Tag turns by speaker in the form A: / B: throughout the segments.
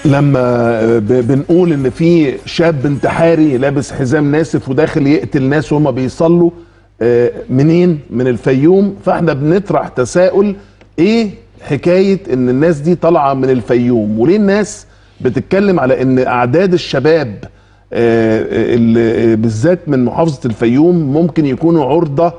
A: لما ب- بنقول ان في شاب انتحاري لابس حزام ناسف وداخل يقتل ناس وهم بيصلوا آه، منين من الفيوم فاحنا بنطرح تساؤل ايه حكايه ان الناس دي طالعه من الفيوم وليه الناس بتتكلم على ان اعداد الشباب آه، اللي بالذات من محافظه الفيوم ممكن يكونوا عرضه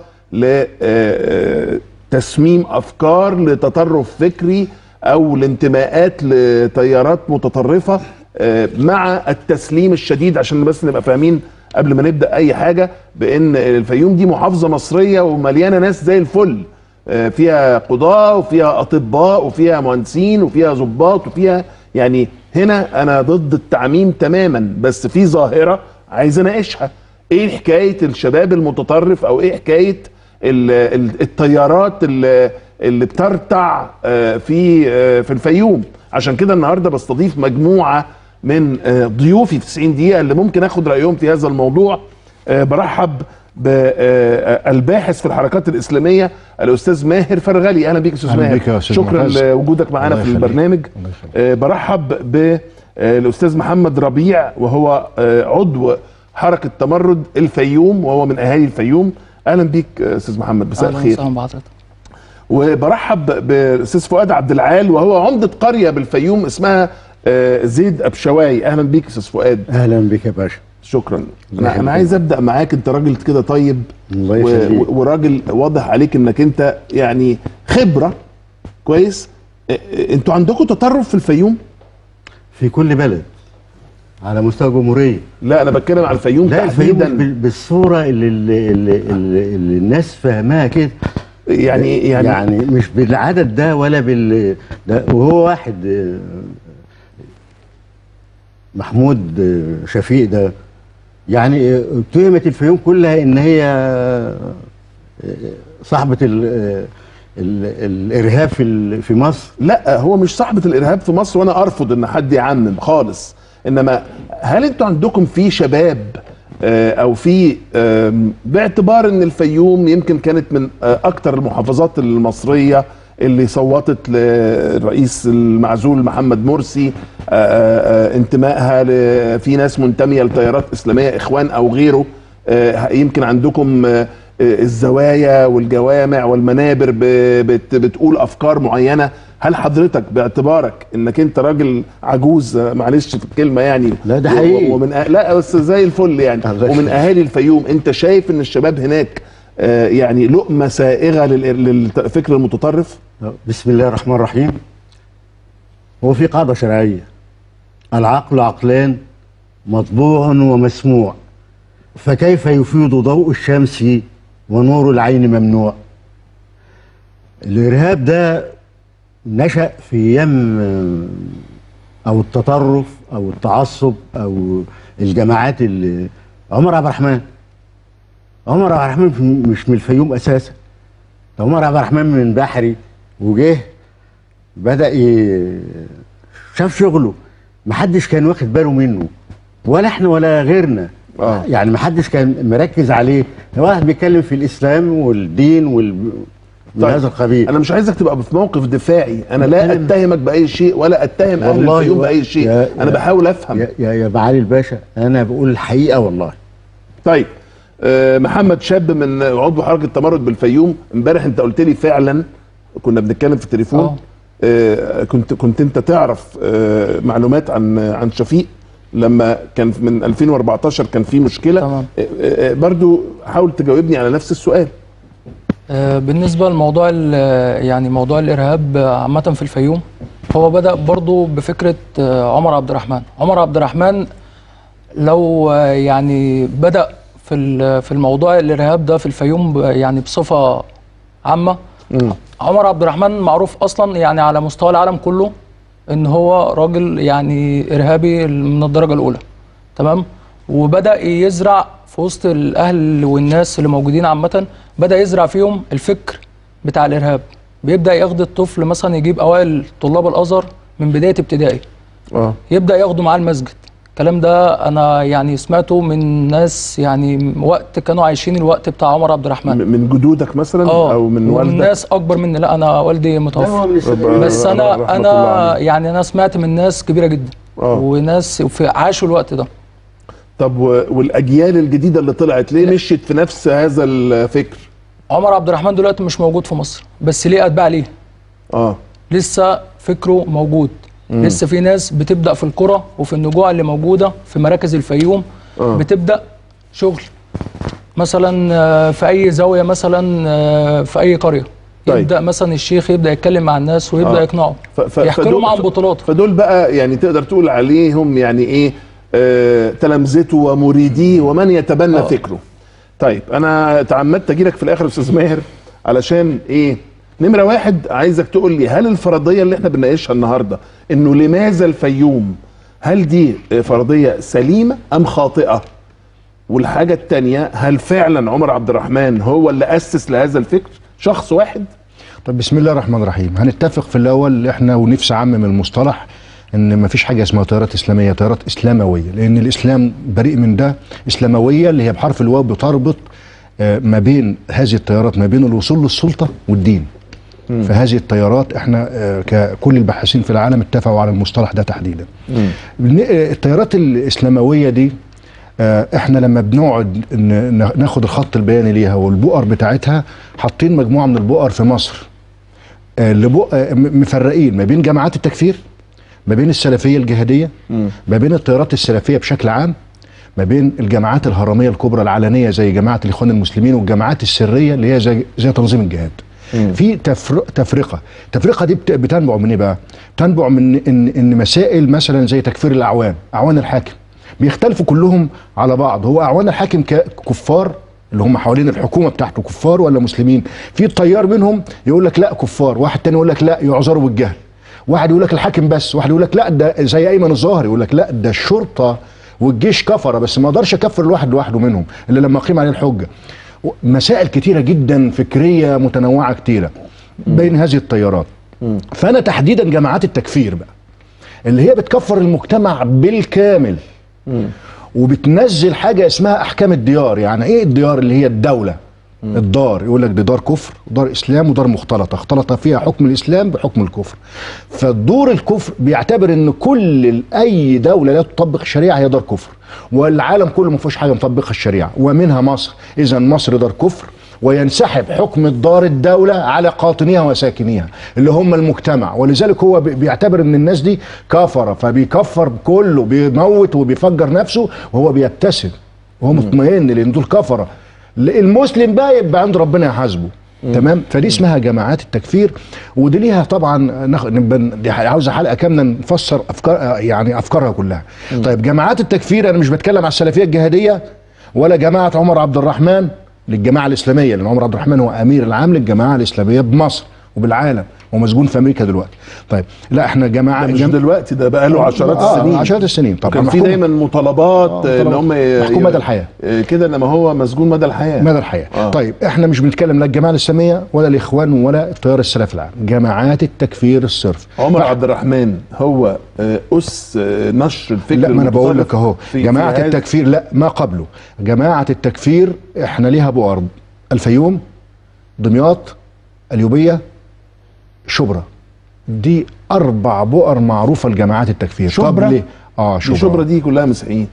A: لتسميم افكار لتطرف فكري او لانتماءات لتيارات متطرفه آه، مع التسليم الشديد عشان بس نبقى فاهمين قبل ما نبدا اي حاجه بان الفيوم دي محافظه مصريه ومليانه ناس زي الفل آه، فيها قضاة وفيها أطباء وفيها مهندسين وفيها ضباط وفيها يعني هنا أنا ضد التعميم تماما بس في ظاهرة عايز أناقشها إيه حكاية الشباب المتطرف أو إيه حكاية ال- ال- التيارات اللي, اللي بترتع آه، في آه، في الفيوم عشان كده النهارده بستضيف مجموعة من آه، ضيوفي في 90 دقيقة اللي ممكن اخد رأيهم في هذا الموضوع آه، برحب بالباحث في الحركات الاسلاميه الاستاذ ماهر فرغلي اهلا بيك يا استاذ
B: أهلا
A: ماهر
B: بك يا أستاذ
A: شكرا
B: معتز.
A: لوجودك معانا
B: الله
A: في
B: يخليك.
A: البرنامج
B: الله يخليك.
A: آه، برحب بالاستاذ محمد ربيع وهو آه، عضو حركه تمرد الفيوم وهو من اهالي الفيوم اهلا بيك آه، استاذ محمد مساء
C: اهلا
A: الخير
C: وسهلا بحضرتك
A: وبرحب بالاستاذ فؤاد عبد العال وهو عمده قريه بالفيوم اسمها آه، زيد ابشواي اهلا بيك يا استاذ فؤاد
D: اهلا بك يا باشا
A: شكرا
D: الله
A: انا انا
D: يخليك.
A: عايز ابدا معاك انت راجل كده طيب
D: الله
A: و-
D: يخليك.
A: و- وراجل واضح عليك انك انت يعني خبره كويس إ- إ- انتوا عندكم تطرف في الفيوم
D: في كل بلد على مستوى الجمهوريه
A: لا انا بتكلم على الفيوم
D: لا الفيوم
A: تحديدا
D: بال- بالصوره اللي, اللي, اللي, اللي, اللي الناس فاهماها كده
A: يعني يعني,
D: يعني مش بالعدد ده ولا بال ده وهو واحد آه، محمود آه، شفيق ده يعني آه، اتهمت الفيوم كلها ان هي آه، صاحبه ال ال الارهاب في ال- في مصر
A: لا هو مش صاحبه الارهاب في مصر وانا ارفض ان حد يعمم خالص انما هل انتوا عندكم في شباب آه، او في آم، باعتبار ان الفيوم يمكن كانت من آه، اكتر المحافظات المصريه اللي صوتت للرئيس المعزول محمد مرسي آه، آه، آه، انتمائها ل- في ناس منتميه لتيارات اسلاميه اخوان او غيره آه، يمكن عندكم آه، آه، الزوايا والجوامع والمنابر ب- بت- بتقول افكار معينه هل حضرتك باعتبارك انك انت راجل عجوز آه، معلش في الكلمه يعني
D: لا، ده
A: و-
D: حقيقي.
A: ومن أه... لا بس زي الفل يعني
D: الله
A: ومن
D: يخليك.
A: اهالي الفيوم انت شايف ان الشباب هناك آه، يعني لقمه سائغه لل- للفكر المتطرف
D: بسم الله الرحمن الرحيم هو في قاعدة شرعية العقل عقلان مطبوع ومسموع فكيف يفيض ضوء الشمس ونور العين ممنوع الإرهاب ده نشأ في أيام آه، أو التطرف أو التعصب أو الجماعات اللي عمر عبد الرحمن عمر عبد الرحمن مش من الفيوم أساسا ده عمر عبد الرحمن من بحري وجه بدأ ي... شاف شغله محدش كان واخد باله منه ولا احنا ولا غيرنا
A: آه.
D: يعني محدش كان مركز عليه هو واحد بيتكلم في الاسلام والدين وال من
A: طيب،
D: هذا القبيل
A: انا مش عايزك تبقى في موقف دفاعي انا لا
D: بتكلم-
A: اتهمك باي شيء ولا اتهم اهل
D: والله
A: الفيوم
D: و-
A: باي شيء
D: يا-
A: انا
D: يا-
A: بحاول افهم
D: يا يا, يا معالي الباشا انا بقول الحقيقه والله
A: طيب آه، محمد شاب من عضو حركه تمرد بالفيوم امبارح انت قلت لي فعلا كنا بنتكلم في التليفون
C: آه.
A: آه، كنت كنت انت تعرف آه، معلومات عن عن شفيق لما كان من 2014 كان في مشكله
C: تمام.
A: آه، آه، برضو حاول تجاوبني على نفس السؤال
C: آه، بالنسبة لموضوع ال- يعني موضوع الإرهاب آه، عامة في الفيوم هو بدأ برضو بفكرة آه، عمر عبد الرحمن عمر عبد الرحمن لو آه، يعني بدأ في ال- في الموضوع الإرهاب ده في الفيوم ب- يعني بصفة عامة عمر عبد الرحمن معروف أصلا يعني على مستوى العالم كله إن هو راجل يعني إرهابي من الدرجة الأولى تمام وبدأ يزرع في وسط الأهل والناس اللي موجودين عامة بدأ يزرع فيهم الفكر بتاع الإرهاب بيبدأ ياخد الطفل مثلا يجيب أوائل طلاب الأزهر من بداية ابتدائي
A: اه
C: يبدأ ياخده معاه المسجد الكلام ده أنا يعني سمعته من ناس يعني وقت كانوا عايشين الوقت بتاع عمر عبد الرحمن
A: م- من جدودك مثلا
C: اه
A: او من
C: ومن
A: والدك
C: ناس أكبر مني لا أنا والدي متوفى
A: رب-
C: بس
A: رحمة
C: انا
A: الله
C: انا
A: عليه.
C: يعني انا سمعت من ناس كبيره جدا
A: آه.
C: وناس في عاشوا الوقت ده
A: طب و- والاجيال الجديده اللي طلعت ليه مشيت في نفس هذا الفكر
C: عمر عبد الرحمن دلوقتي مش موجود في مصر بس ليه اتباع ليه
A: اه
C: لسه فكره موجود لسه في ناس بتبدا في القرى وفي النجوع اللي موجوده في مراكز الفيوم
A: آه.
C: بتبدا شغل مثلا آه، في اي زاويه مثلا آه، في اي قريه
A: طيب.
C: يبدا مثلا الشيخ يبدا يتكلم مع الناس ويبدا
A: آه.
C: يقنعهم
A: ف- ف-
C: يحكي
A: فدول-
C: لهم عن
A: ف-
C: بطولاته
A: فدول بقى يعني تقدر تقول عليهم يعني ايه آه تلامذته ومريديه ومن يتبنى
C: آه.
A: فكره طيب انا تعمدت اجي لك في الاخر يا استاذ ماهر علشان ايه نمره واحد عايزك تقول لي هل الفرضيه اللي احنا بنناقشها النهارده انه لماذا الفيوم هل دي آه، فرضيه سليمه ام خاطئه والحاجه الثانيه هل فعلا عمر عبد الرحمن هو اللي اسس لهذا الفكر شخص واحد
B: طب بسم الله الرحمن الرحيم هنتفق في الاول احنا ونفسي اعمم المصطلح ان ما فيش حاجه اسمها تيارات اسلاميه تيارات اسلامويه لان الاسلام بريء من ده اسلامويه اللي هي بحرف الواو بتربط آه، ما بين هذه التيارات ما بين الوصول للسلطه والدين فهذه التيارات احنا آه، ككل الباحثين في العالم اتفقوا على المصطلح ده تحديدا بالن- آه، التيارات الاسلامويه دي آه، احنا لما بنقعد ن- ن- ناخد الخط البياني ليها والبؤر بتاعتها حاطين مجموعه من البؤر في مصر آه، لبؤ- آه، م- مفرقين ما بين جماعات التكفير ما بين السلفيه الجهاديه ما بين التيارات السلفيه بشكل عام ما بين الجماعات الهرميه الكبرى العلنيه زي جماعه الاخوان المسلمين والجماعات السريه اللي هي زي, زي تنظيم الجهاد في تفر... تفرقه التفرقه دي بت... بتنبع من ايه بقى تنبع من ان ان مسائل مثلا زي تكفير الاعوان اعوان الحاكم بيختلفوا كلهم على بعض هو اعوان الحاكم ك... كفار اللي هم حوالين الحكومه بتاعته كفار ولا مسلمين في طيار منهم يقول لك لا كفار واحد تاني يقول لك لا يعذروا بالجهل واحد يقول لك الحاكم بس واحد يقول لك لا ده زي ايمن الظاهر يقول لك لا ده الشرطه والجيش كفره بس ما اقدرش اكفر الواحد لوحده منهم الا لما اقيم عليه الحجه مسائل كتيره جدا فكريه متنوعه كتيره بين هذه التيارات فانا تحديدا جماعات التكفير بقى اللي هي بتكفر المجتمع بالكامل وبتنزل حاجه اسمها احكام الديار يعني ايه الديار اللي هي الدوله الدار يقول لك دي دار كفر ودار اسلام ودار مختلطه اختلط فيها حكم الاسلام بحكم الكفر فالدور الكفر بيعتبر ان كل اي دوله لا تطبق الشريعه هي دار كفر والعالم كله ما فيهوش حاجه مطبقه الشريعه ومنها مصر اذا مصر دار كفر وينسحب حكم الدار الدولة على قاطنيها وساكنيها اللي هم المجتمع ولذلك هو بي- بيعتبر ان الناس دي كفرة فبيكفر كله بيموت وبيفجر نفسه وهو بيبتسم وهو مطمئن لان دول كفرة المسلم بقى يبقى عند ربنا يحاسبه تمام فدي اسمها جماعات التكفير ودي ليها طبعا ناخد نبقى- دي عاوزه حلقه كامله نفسر افكار يعني افكارها كلها طيب جماعات التكفير انا مش بتكلم على السلفيه الجهاديه ولا جماعه عمر عبد الرحمن للجماعه الاسلاميه لان عمر عبد الرحمن هو امير العام للجماعه الاسلاميه بمصر وبالعالم ومسجون في امريكا دلوقتي طيب لا احنا جماعه
A: ده مش
B: جم-
A: دلوقتي ده بقى له عشرات
B: آه،
A: السنين
B: عشرات السنين طبعا
A: كان في
B: محكوم-
A: دايما مطالبات
B: آه،
A: آه، ان هم ي-
B: محكوم
A: ي-
B: مدى الحياة.
A: آه، كده انما هو مسجون مدى الحياه
B: مدى الحياه
A: آه.
B: آه. طيب احنا مش بنتكلم لا الجماعه الاسلاميه ولا الاخوان ولا التيار السلفي العام جماعات التكفير الصرف
A: عمر عبد الرحمن هو آه، اس آه، نشر الفكر
B: لا ما انا بقول
A: المتطرف
B: لك اهو
A: في-
B: جماعه
A: في هذا-
B: التكفير لا ما قبله جماعه التكفير احنا ليها بؤر الفيوم دمياط اليوبيه شبرا دي اربع بؤر معروفه لجماعات التكفير
A: شبرا؟
B: طب ليه اه
A: دي شبرا دي كلها مسيحيين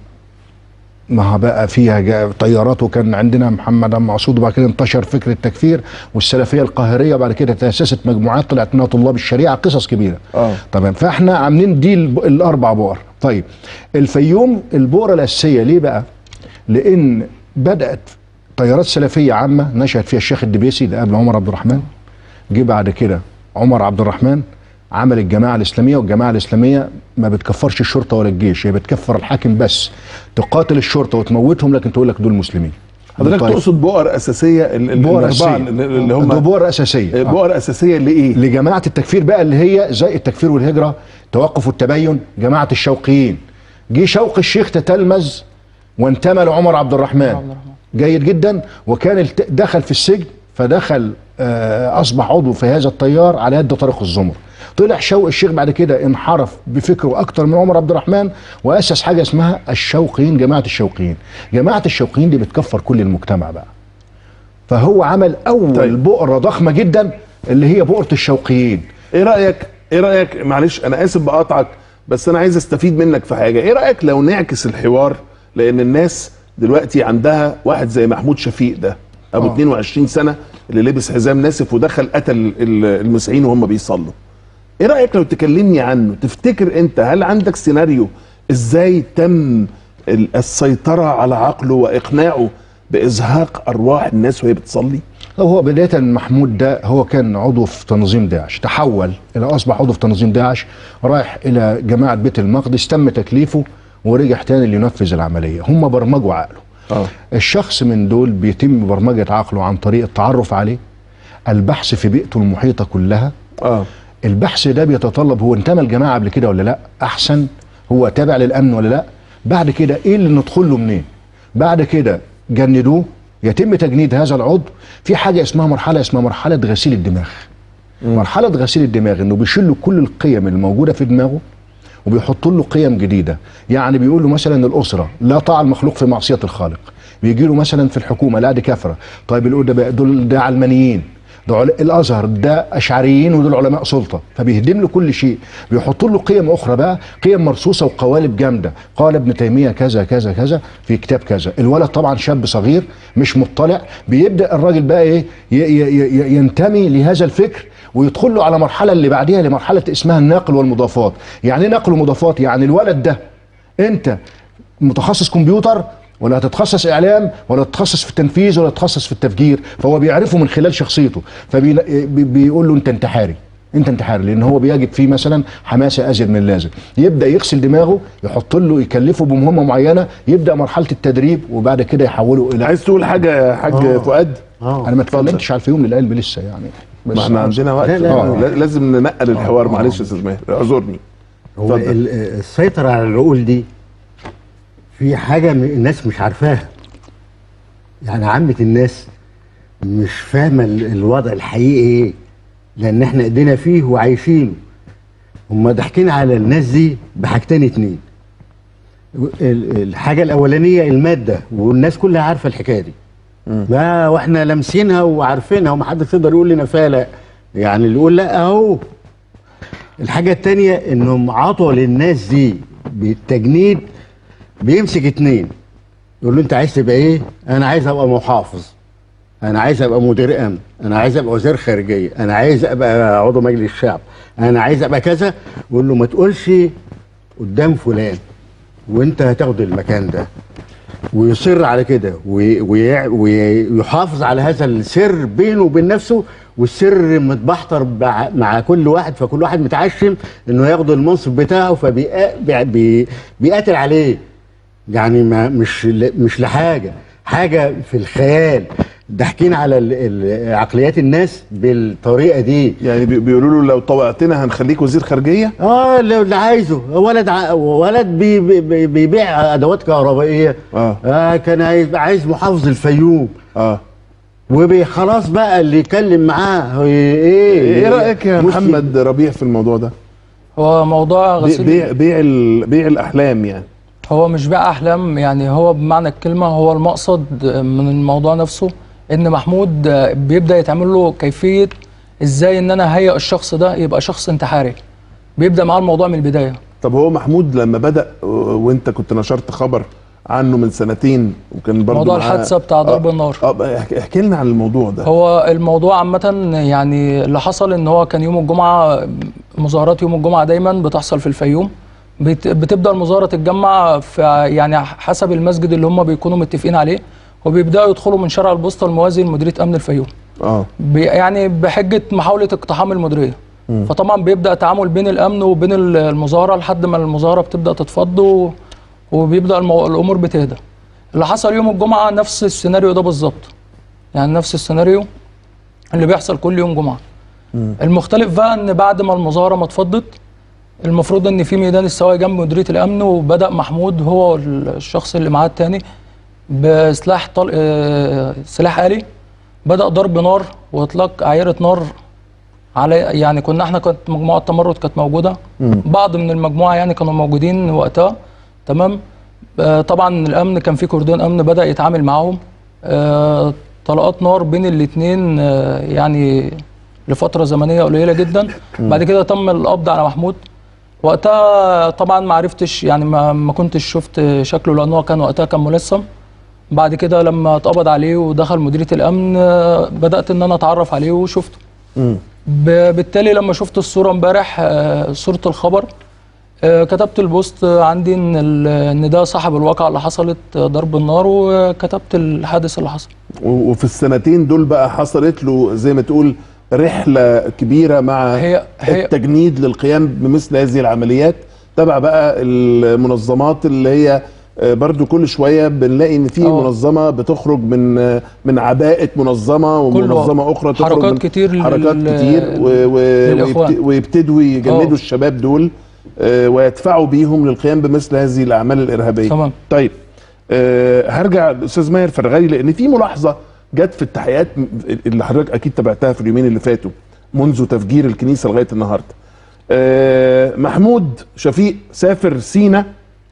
B: ما بقى فيها جا- طيارات وكان عندنا محمد عم معصود وبعد كده انتشر فكر التكفير والسلفيه القاهريه وبعد كده تاسست مجموعات طلعت منها طلاب الشريعه قصص كبيره
A: آه.
B: تمام فاحنا عاملين دي الب- الاربع بؤر طيب الفيوم البؤره الاساسيه ليه بقى؟ لان بدات طيارات سلفيه عامه نشأت فيها الشيخ الدبيسي ده قبل عمر عبد الرحمن جه بعد كده عمر عبد الرحمن عمل الجماعه الاسلاميه والجماعه الاسلاميه ما بتكفرش الشرطه ولا الجيش هي بتكفر الحاكم بس تقاتل الشرطه وتموتهم لكن تقول لك دول مسلمين
A: حضرتك
B: طيب.
A: تقصد بؤر اساسيه ال- ال-
B: بؤر
A: الاربعه
B: اساسيه
A: اللي هم
B: دول بؤر اساسيه
A: آه،
B: آه.
A: بؤر اساسيه لايه؟
B: لجماعه التكفير بقى اللي هي زي التكفير والهجره توقف التبين جماعه الشوقيين جه شوق الشيخ تتلمذ وانتمى لعمر عبد الرحمن
C: عبد الرحمن.
B: جيد جدا وكان الت- دخل في السجن فدخل آه، اصبح عضو في هذا التيار على يد طارق الزمر طلع شوق الشيخ بعد كده انحرف بفكره اكتر من عمر عبد الرحمن واسس حاجه اسمها الشوقيين جماعه الشوقيين جماعه الشوقيين دي بتكفر كل المجتمع بقى فهو عمل اول
A: طيب.
B: طيب. بؤره ضخمه جدا اللي هي بؤره الشوقيين
A: ايه رايك ايه رايك معلش انا اسف بقاطعك بس انا عايز استفيد منك في حاجه ايه رايك لو نعكس الحوار لان الناس دلوقتي عندها واحد زي محمود شفيق ده ابو
B: آه.
A: 22 سنه اللي لبس حزام ناسف ودخل قتل ال- المسيحيين وهم بيصلوا ايه رايك لو تكلمني عنه تفتكر انت هل عندك سيناريو ازاي تم ال- السيطره على عقله واقناعه بازهاق ارواح الناس وهي بتصلي
B: هو بداية محمود ده هو كان عضو في تنظيم داعش تحول إلى أصبح عضو في تنظيم داعش رايح إلى جماعة بيت المقدس تم تكليفه ورجع تاني لينفذ العملية هم برمجوا عقله
A: اه
B: الشخص من دول بيتم برمجة عقله عن طريق التعرف عليه البحث في بيئته المحيطة كلها
A: اه
B: البحث ده بيتطلب هو انتمى الجماعة قبل كده ولا لا أحسن هو تابع للأمن ولا لا بعد كده إيه اللي ندخل له منين بعد كده جندوه يتم تجنيد هذا العضو في حاجة اسمها مرحلة اسمها مرحلة غسيل الدماغ مرحلة غسيل الدماغ انه بيشيل له كل القيم الموجودة في دماغه وبيحط له قيم جديدة يعني بيقول له مثلا الأسرة لا طاعة المخلوق في معصية الخالق بيجي له مثلا في الحكومة لا دي كفرة طيب يقول ده بقى دول ده علمانيين ده عل... الازهر ده اشعريين ودول علماء سلطه فبيهدم له كل شيء بيحط له قيم اخرى بقى قيم مرصوصه وقوالب جامده قال ابن تيميه كذا كذا كذا في كتاب كذا الولد طبعا شاب صغير مش مطلع بيبدا الراجل بقى ايه ي... ي... ي... ينتمي لهذا الفكر ويدخل له على مرحله اللي بعديها لمرحله اسمها النقل والمضافات يعني ايه نقل ومضافات يعني الولد ده انت متخصص كمبيوتر ولا هتتخصص اعلام ولا تتخصص في التنفيذ ولا تتخصص في التفجير فهو بيعرفه من خلال شخصيته فبيقول له انت انتحاري انت انتحاري لان هو بيجد فيه مثلا حماسه ازيد من اللازم يبدا يغسل دماغه يحط له يكلفه بمهمه معينه يبدا مرحله التدريب وبعد كده يحوله الى
A: عايز تقول حاجه يا حاج
D: آه.
A: فؤاد
D: اه
B: انا ما اتكلمتش على الفيوم للعلم لسه يعني بس
A: ما احنا عندنا وقت
D: لا، لا،
A: آه.
D: لا.
A: لازم ننقل الحوار معلش يا استاذ ماهر اعذرني
D: هو
A: اتفضل.
D: ال- السيطرة على العقول دي في حاجة م- الناس مش عارفاها يعني عامة الناس مش فاهمة ال- الوضع الحقيقي ايه لأن احنا ايدينا فيه وعايشينه هم ضاحكين على الناس دي بحاجتين اتنين ال- الحاجة الأولانية المادة والناس كلها عارفة الحكاية دي ما واحنا لامسينها وعارفينها ومحدش يقدر يقول لنا فيها لا يعني اللي يقول لا اهو الحاجة التانية انهم عطوا للناس دي بالتجنيد بيمسك اتنين يقول له انت عايز تبقى ايه؟ انا عايز ابقى محافظ انا عايز ابقى مدير امن انا عايز ابقى وزير خارجيه انا عايز ابقى عضو مجلس الشعب انا عايز ابقى كذا يقول له ما تقولش قدام فلان وانت هتاخد المكان ده ويصر على كده وي- وي- ويحافظ على هذا السر بينه وبين نفسه والسر متبحتر مع, مع كل واحد فكل واحد متعشم انه ياخد المنصب بتاعه فبيقاتل عليه يعني ما مش ل- مش لحاجه حاجه في الخيال ضاحكين على ال- ال- عقليات الناس بالطريقه دي
A: يعني بي- بيقولوا له لو طوعتنا هنخليك وزير خارجيه
D: اه اللي اللي عايزه ولد ع... ولد بي... بي... بيبيع ادوات كهربائيه
A: آه.
D: آه كان عايز عايز محافظ الفيوم
A: اه
D: وخلاص بقى اللي يتكلم معاه هو ايه
A: ايه رايك يا
D: مسلم.
A: محمد ربيع في الموضوع ده
C: هو موضوع
A: بي-
C: غسيل
A: بيع بيع ال- بيع الاحلام يعني
C: هو مش بقى احلام يعني هو بمعنى الكلمه هو المقصد من الموضوع نفسه ان محمود بيبدا يتعمل له كيفيه ازاي ان انا هيئ الشخص ده يبقى شخص انتحاري بيبدا معاه الموضوع من البدايه
A: طب هو محمود لما بدا و- وانت كنت نشرت خبر عنه من سنتين وكان برضه
C: موضوع
A: معاه-
C: الحادثة بتاع ضرب
A: آه،
C: النار.
A: اه بقى احكي احكي لنا عن الموضوع ده
C: هو الموضوع عامة يعني اللي حصل ان هو كان يوم الجمعة مظاهرات يوم الجمعة دايما بتحصل في الفيوم بت- بتبدأ المظاهرة تتجمع في يعني حسب المسجد اللي هم بيكونوا متفقين عليه وبيبدأوا يدخلوا من شارع البوسطة الموازي لمديرية أمن الفيوم
A: اه
C: بي- يعني بحجة محاولة اقتحام المديرية فطبعا بيبدأ تعامل بين الأمن وبين ال- المظاهرة لحد ما المظاهرة بتبدأ تتفض و- وبيبدأ المو... الأمور بتهدى اللي حصل يوم الجمعة نفس السيناريو ده بالظبط يعني نفس السيناريو اللي بيحصل كل يوم جمعة المختلف بقى ان بعد ما المظاهرة ما اتفضت المفروض ان في ميدان السواقي جنب مديرية الامن وبدأ محمود هو الشخص اللي معاه التاني بسلاح طل... آه، سلاح آلي بدأ ضرب نار واطلاق عيرة نار على يعني كنا احنا كانت مجموعة تمرد كانت موجودة بعض من المجموعة يعني كانوا موجودين وقتها تمام آه، طبعا الامن كان في كردون امن بدأ يتعامل معاهم آه، طلقات نار بين الاثنين يعني لفترة زمنية قليلة جدا بعد كده تم القبض على محمود وقتها طبعا ما عرفتش يعني ما, ما كنتش شفت شكله لان هو كان وقتها كان ملثم بعد كده لما اتقبض عليه ودخل مديريه الامن آه، بدات ان انا اتعرف عليه وشفته ب- بالتالي لما شفت الصوره امبارح آه، صوره الخبر آه، كتبت البوست عندي ان ال- ان ده صاحب الواقعه اللي حصلت آه، ضرب النار وكتبت الحادث اللي حصل
A: و- وفي السنتين دول بقى حصلت له زي ما تقول رحله كبيره مع
C: هي- هي-
A: التجنيد للقيام بمثل هذه العمليات تبع بقى المنظمات اللي هي آه، برضو كل شويه بنلاقي ان في
C: أه.
A: منظمه بتخرج من آه، من عباءه منظمه ومنظمه اخرى تخرج
C: حركات
A: من
C: كتير لل-
A: حركات كتير و و
C: للإخوان.
A: ويبت- ويبتدوا يجندوا
C: أه.
A: الشباب دول آه، ويدفعوا بيهم للقيام بمثل هذه الاعمال الارهابيه
C: تمام.
A: طيب آه، هرجع للاستاذ ماهر فرغالي لان في ملاحظه جت في التحقيقات م- اللي حضرتك اكيد تابعتها في اليومين اللي فاتوا منذ تفجير الكنيسه لغايه النهارده. آه، محمود شفيق سافر سينا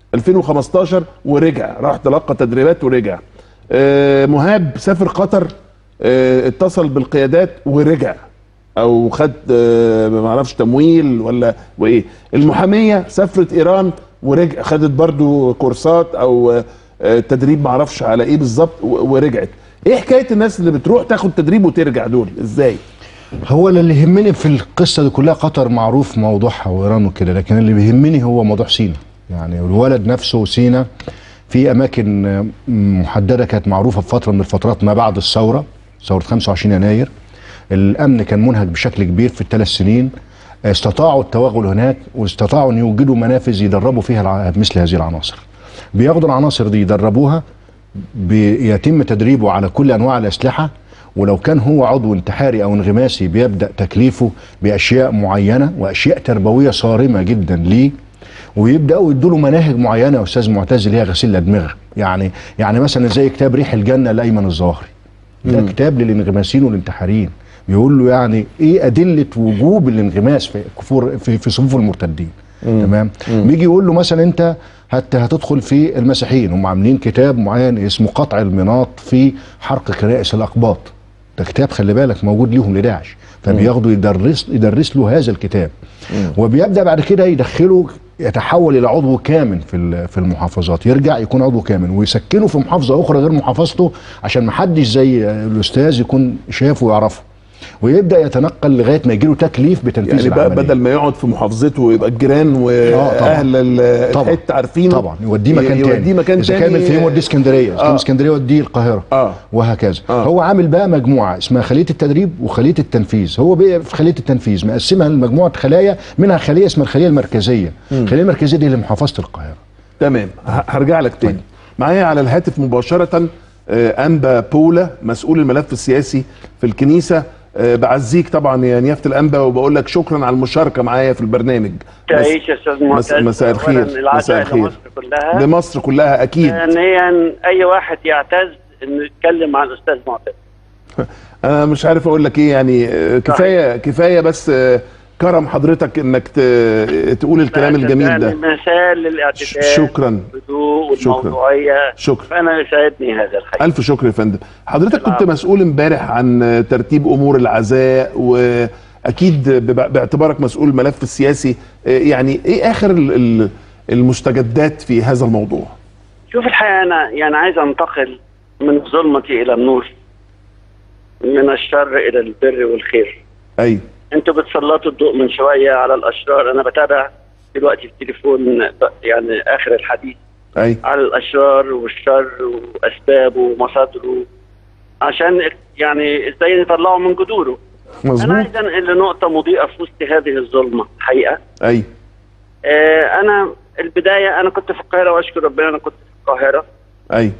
A: 2015 ورجع راح تلقى تدريبات ورجع. آه، مهاب سافر قطر آه، اتصل بالقيادات ورجع او خد آه، ما اعرفش تمويل ولا وايه المحاميه سافرت ايران ورجع خدت برضو كورسات او آه، آه، تدريب ما اعرفش على ايه بالظبط و- ورجعت ايه حكايه الناس اللي بتروح تاخد تدريب وترجع دول ازاي
B: هو اللي يهمني في القصه دي كلها قطر معروف موضوعها وايران وكده لكن اللي بيهمني هو موضوع سينا يعني الولد نفسه سينا في اماكن آه، محدده كانت معروفه في فتره من الفترات ما بعد الثوره ثوره 25 يناير الامن كان منهك بشكل كبير في الثلاث سنين استطاعوا التوغل هناك واستطاعوا ان يوجدوا منافذ يدربوا فيها الع- مثل هذه العناصر بياخدوا العناصر دي يدربوها بيتم تدريبه على كل انواع الاسلحه ولو كان هو عضو انتحاري او انغماسي بيبدا تكليفه باشياء معينه واشياء تربويه صارمه جدا ليه ويبداوا يدوا له مناهج معينه يا استاذ معتز اللي هي غسيل الادمغه يعني يعني مثلا زي كتاب ريح الجنه لايمن الظواهري ده كتاب للانغماسين والانتحاريين بيقول له يعني ايه ادله وجوب الانغماس في كفور في, في صفوف المرتدين تمام بيجي يقول له مثلا انت هت هتدخل في المسيحيين هم عاملين كتاب معين اسمه قطع المناط في حرق كنائس الاقباط ده كتاب خلي بالك موجود ليهم لداعش فبياخدوا يدرس يدرس له هذا الكتاب وبيبدا بعد كده يدخله يتحول الى عضو كامل في ال- في المحافظات يرجع يكون عضو كامل ويسكنه في محافظه اخرى غير محافظته عشان ما حدش زي الاستاذ يكون شافه ويعرفه ويبدا يتنقل لغايه ما يجيله تكليف بتنفيذ
A: يعني بقى
B: العملية.
A: بدل ما يقعد في محافظته ويبقى الجيران
B: آه، طبعاً.
A: واهل ال-
B: طبعاً.
A: الحته عارفينه
B: طبعا يوديه مكان تاني
A: يوديه مكان
B: اذا
A: تاني
B: كان من الفيوم يوديه اسكندريه اذا كان
A: آه.
B: من اسكندريه يوديه القاهره
A: آه.
B: وهكذا
A: آه.
B: هو عامل بقى مجموعه اسمها خليه التدريب وخليه التنفيذ هو بقى في خليه التنفيذ مقسمها لمجموعه خلايا منها خليه اسمها الخليه المركزيه الخليه المركزيه دي لمحافظه القاهره
A: تمام ه- هرجع لك تاني معايا على الهاتف مباشرة آه، أنبا بولا مسؤول الملف السياسي في الكنيسة آه، بعزيك طبعا يا نيافة الأنبا وبقول لك شكرا على المشاركة معايا في البرنامج
E: تعيش يا استاذ
A: مس-
E: معتز
A: مساء الخير
E: أولاً
A: مساء
E: العزاء
A: الخير
E: لمصر كلها
A: لمصر كلها أكيد
E: ثانيا اي واحد يعتز انه يتكلم مع الاستاذ معتز
A: أنا مش عارف أقول لك إيه يعني آه، كفاية كفاية بس آه، كرم حضرتك إنك ت- تقول الكلام الجميل ده
E: مثال للاعتدال
A: ش- شكراً.
E: والهدوء
A: شكراً.
E: والموضوعيه
A: شكرا
E: فانا يسعدني هذا الحقيقه
A: ألف شكر يا فندم حضرتك كنت
E: العفو.
A: مسؤول امبارح عن ترتيب أمور العزاء وأكيد بب- باعتبارك مسؤول الملف السياسي آه، يعني إيه آخر ال- ال- المستجدات في هذا الموضوع
E: شوف الحقيقه انا يعني عايز انتقل من الظلمه الى النور من الشر الى البر والخير
A: أي
E: انتوا بتسلطوا الضوء من شويه على الاشرار انا بتابع دلوقتي في التليفون يعني اخر الحديث
A: أي
E: على الاشرار والشر واسبابه ومصادره عشان يعني ازاي نطلعه من جذوره انا
A: مظبوط
E: عايز انقل لنقطه مضيئه في وسط هذه الظلمه الحقيقه
A: أي
E: آه انا البدايه انا كنت في القاهره واشكر ربنا انا كنت في القاهره
A: أي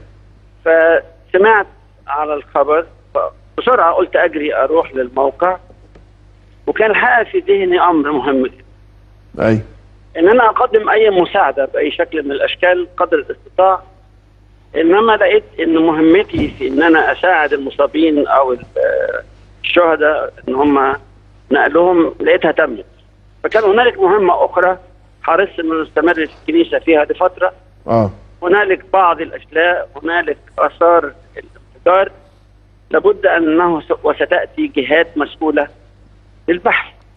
E: فسمعت على الخبر بسرعه قلت اجري اروح للموقع وكان الحقيقه في ذهني امر مهم جدا
A: أي
E: ان انا اقدم اي مساعده باي شكل من الاشكال قدر الاستطاع انما لقيت ان مهمتي في ان انا اساعد المصابين او ال- آه، الشهداء ان هم نقلهم لقيتها تمت فكان هنالك مهمه اخرى حرصت انه نستمر في الكنيسه فيها لفتره
A: آه
E: هنالك بعض الاشلاء هنالك اثار الانفجار لابد انه س- وستاتي جهات مسؤوله للبحث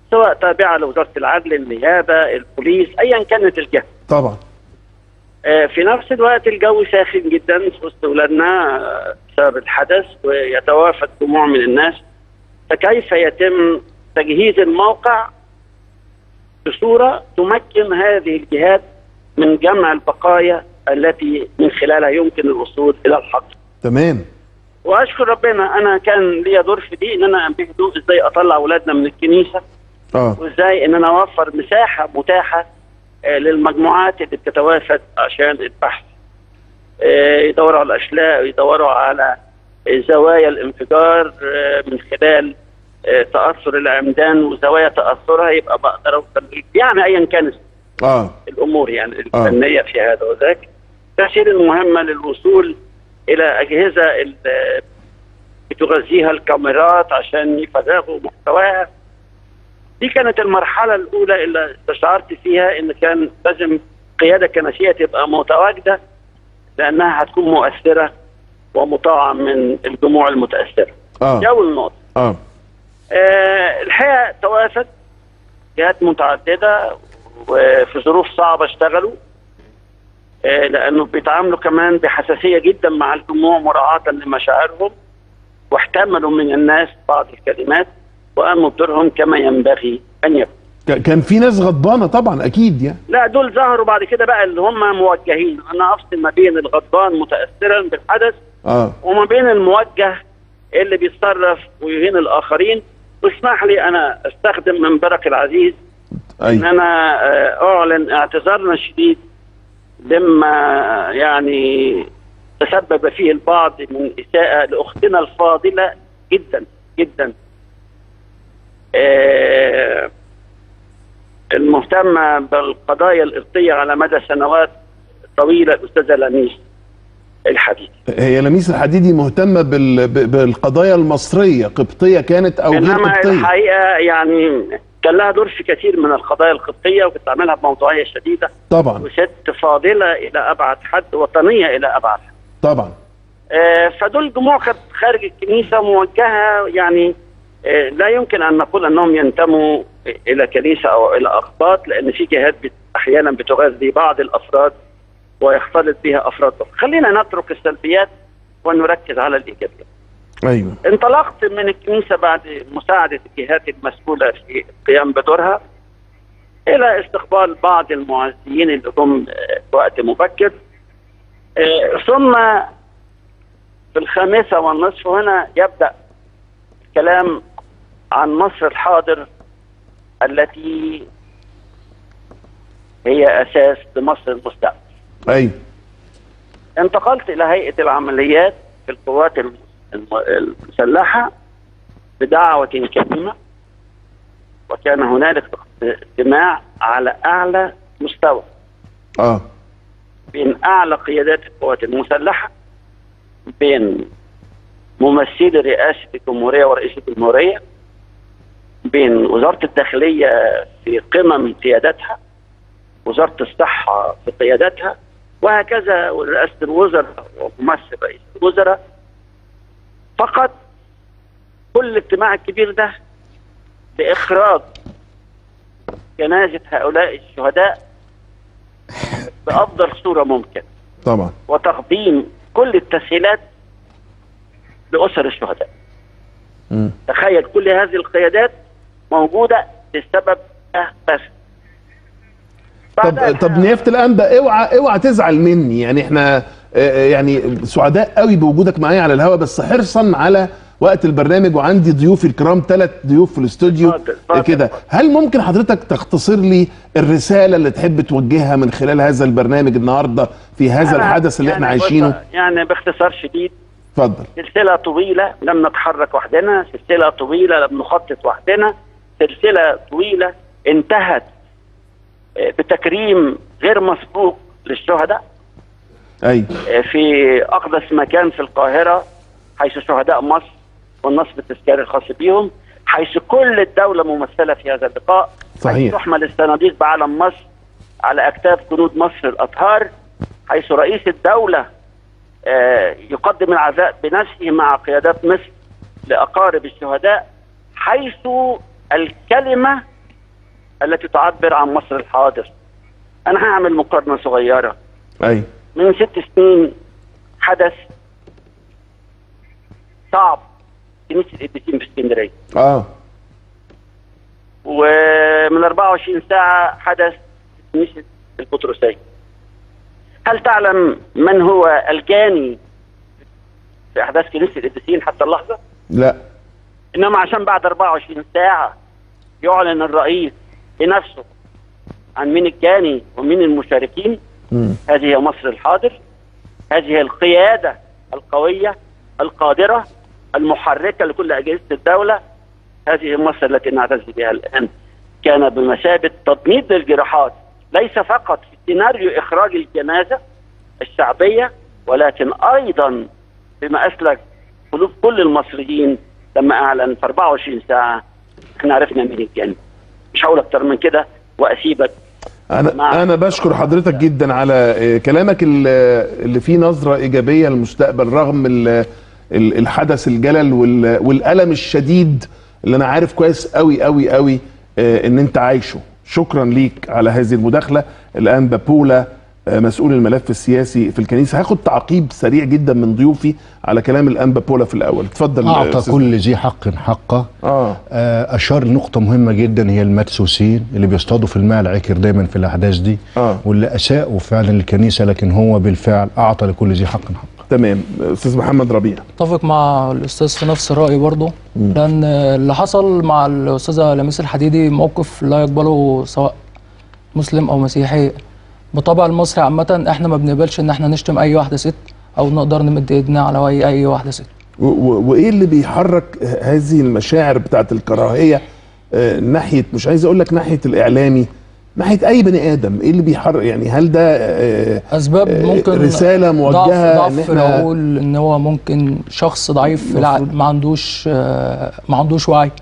E: سواء تابعه لوزاره العدل النيابه البوليس ايا كانت الجهه
A: طبعا
E: آه، في نفس الوقت الجو ساخن جدا في وسط ولادنا آه، بسبب الحدث ويتوافد جموع من الناس فكيف يتم تجهيز الموقع بصوره تمكن هذه الجهات من جمع البقايا التي من خلالها يمكن الوصول الى الحق.
A: تمام
E: واشكر ربنا انا كان ليا دور في دي ان انا انبه دور ازاي اطلع اولادنا من الكنيسه
A: اه
E: وازاي ان انا اوفر مساحه متاحه آه، للمجموعات اللي بتتوافد عشان البحث آه، يدوروا على الاشلاء ويدوروا على آه، زوايا الانفجار آه، من خلال آه، تاثر العمدان وزوايا تاثرها يبقى بقدر اوصل ليه. يعني ايا كانت
A: اه
E: الامور يعني الفنيه في هذا وذاك تسهيل المهمه للوصول الى اجهزه ال- بتغذيها الكاميرات عشان يفرغوا محتواها دي كانت المرحله الاولى اللي استشعرت فيها ان كان لازم قياده كنسيه تبقى متواجده لانها هتكون مؤثره ومطاعه من الجموع المتاثره.
A: اه
E: دي اول نقطه.
A: اه
E: آه، الحقيقه توافد جهات متعدده وفي ظروف صعبه اشتغلوا آه، لانه بيتعاملوا كمان بحساسيه جدا مع الجموع مراعاه لمشاعرهم واحتملوا من الناس بعض الكلمات وقاموا بدورهم كما ينبغي ان يكون.
A: ك- كان في ناس غضبانه طبعا اكيد يعني
E: لا دول ظهروا بعد كده بقى اللي هم موجهين انا افصل ما بين الغضبان متاثرا بالحدث
A: اه
E: وما بين الموجه اللي بيتصرف ويهين الاخرين واسمح لي انا استخدم منبرك العزيز ان
A: ايوه
E: انا آه، اعلن اعتذارنا الشديد لما يعني تسبب فيه البعض من اساءه لاختنا الفاضله جدا جدا آه، المهتمه بالقضايا القبطيه على مدى سنوات طويله الاستاذه لميس الحديد
A: هي لميس الحديدي مهتمه بال... ب- بالقضايا المصريه قبطيه كانت او غير
E: انما
A: قبطيه
E: الحقيقه يعني كان لها دور في كثير من القضايا القبطيه وكنت عاملها بموضوعيه شديده
A: طبعا
E: وست فاضله الى ابعد حد وطنيه الى ابعد حد.
A: طبعا
E: آه، فدول جموع كانت خارج الكنيسه موجهه يعني آه، لا يمكن ان نقول انهم ينتموا الى كنيسه او الى اقباط لان في جهات بت- احيانا بتغذي بعض الافراد ويختلط بها افراد أخرى. خلينا نترك السلبيات ونركز على الايجابيات.
A: ايوه
E: انطلقت من الكنيسه بعد مساعده الجهات المسؤوله في القيام بدورها الى استقبال بعض المعزيين اللي جم آه، في وقت مبكر آه، ثم في الخامسه والنصف هنا يبدا الكلام عن مصر الحاضر التي هي اساس لمصر المستقبل
A: ايوه
E: انتقلت الى هيئه العمليات في القوات الم- الم- المسلحه بدعوه كريمه وكان هنالك اجتماع على اعلى مستوى
A: اه
E: بين اعلى قيادات القوات المسلحه بين ممثلي رئاسه الجمهوريه ورئيس الجمهوريه بين وزاره الداخليه في قمم قيادتها وزاره الصحه في قيادتها وهكذا ورئاسه الوزراء وممثل رئيس الوزراء فقط كل الاجتماع الكبير ده لاخراج جنازه هؤلاء الشهداء بافضل صوره ممكنه
A: طبعا
E: وتقديم كل التسهيلات لاسر الشهداء.
A: مم.
E: تخيل كل هذه القيادات موجوده للسبب ده بس.
A: طب
E: بعدها
A: طب نيافه الانبا اوعى اوعى تزعل مني يعني احنا آه، آه، يعني سعداء قوي بوجودك معايا على الهوا بس حرصا على وقت البرنامج وعندي ضيوفي الكرام ثلاث ضيوف في الاستوديو
E: اتفضل، اتفضل،
A: كده
E: اتفضل.
A: هل ممكن حضرتك تختصر لي الرساله اللي تحب توجهها من خلال هذا البرنامج النهارده في هذا
E: أنا
A: الحدث اللي احنا
E: يعني بص-
A: عايشينه
E: يعني باختصار شديد
A: اتفضل
E: سلسله طويله لم نتحرك وحدنا، سلسله طويله لم نخطط وحدنا، سلسله طويله انتهت آه، بتكريم غير مسبوق للشهداء
A: ايوه
E: في اقدس مكان في القاهره حيث شهداء مصر والنصب التذكاري الخاص بهم حيث كل الدوله ممثله في هذا اللقاء
A: صحيح.
E: حيث تحمل الصناديق بعلم مصر على اكتاف جنود مصر الاطهار حيث رئيس الدوله آه، يقدم العزاء بنفسه مع قيادات مصر لاقارب الشهداء حيث الكلمه التي تعبر عن مصر الحاضر انا هعمل مقارنه صغيره
A: اي
E: من ست سنين حدث صعب كنيسه القديسين في اسكندريه
A: اه
E: ومن 24 ساعه حدث في كنيسه البطرسيه هل تعلم من هو الجاني في احداث كنيسه القديسين حتى اللحظه؟
A: لا
E: انما عشان بعد 24 ساعه يعلن الرئيس بنفسه عن مين الجاني ومين المشاركين
A: مم.
E: هذه هي مصر الحاضر هذه هي القياده القويه القادره المحركه لكل اجهزه الدوله هذه هي مصر التي نعتز بها الان كان بمثابه تضميد للجراحات ليس فقط في سيناريو اخراج الجنازه الشعبيه ولكن ايضا بما اسلك قلوب كل المصريين لما اعلن في 24 ساعه احنا عرفنا مين الجاني مش هقول اكتر من كده واسيبك
A: انا
E: مع-
A: انا بشكر حضرتك جدا على آه، كلامك ال- اللي فيه نظره ايجابيه للمستقبل رغم ال- ال- الحدث الجلل وال- والالم الشديد اللي انا عارف كويس قوي قوي قوي آه، ان انت عايشه شكرا ليك على هذه المداخله الان بابولا آه، مسؤول الملف السياسي في الكنيسه هاخد تعقيب سريع جدا من ضيوفي على كلام الان بابولا في الاول اتفضل آه،
B: اعطى
A: أستاذ.
B: كل ذي حق حقه
A: اه
B: آه، اشار لنقطه مهمه جدا هي المدسوسين اللي بيصطادوا في الماء العكر دايما في الاحداث دي
A: آه.
B: واللي اساءوا فعلا للكنيسه لكن هو بالفعل اعطى لكل ذي حق حقه
A: تمام استاذ محمد ربيع
C: اتفق مع الاستاذ في نفس الراي برضه لان اللي حصل مع الاستاذه لميس الحديدي موقف لا يقبله سواء مسلم او مسيحي بطبع المصري عامه احنا ما بنقبلش ان احنا نشتم اي واحده ست او نقدر نمد ايدنا على اي اي واحده ست
A: و- و- وايه اللي بيحرك هذه المشاعر بتاعت الكراهيه آه، ناحيه مش عايز اقول لك ناحيه الاعلامي ناحيه اي بني ادم ايه اللي بيحرك يعني هل ده آه،
C: اسباب
A: آه،
C: ممكن
A: رسالة موجهة
C: ضعف,
A: إن
C: ضعف في
A: إحنا-
C: العقول ان هو ممكن شخص ضعيف في العقل ما عندوش آه، ما عندوش وعي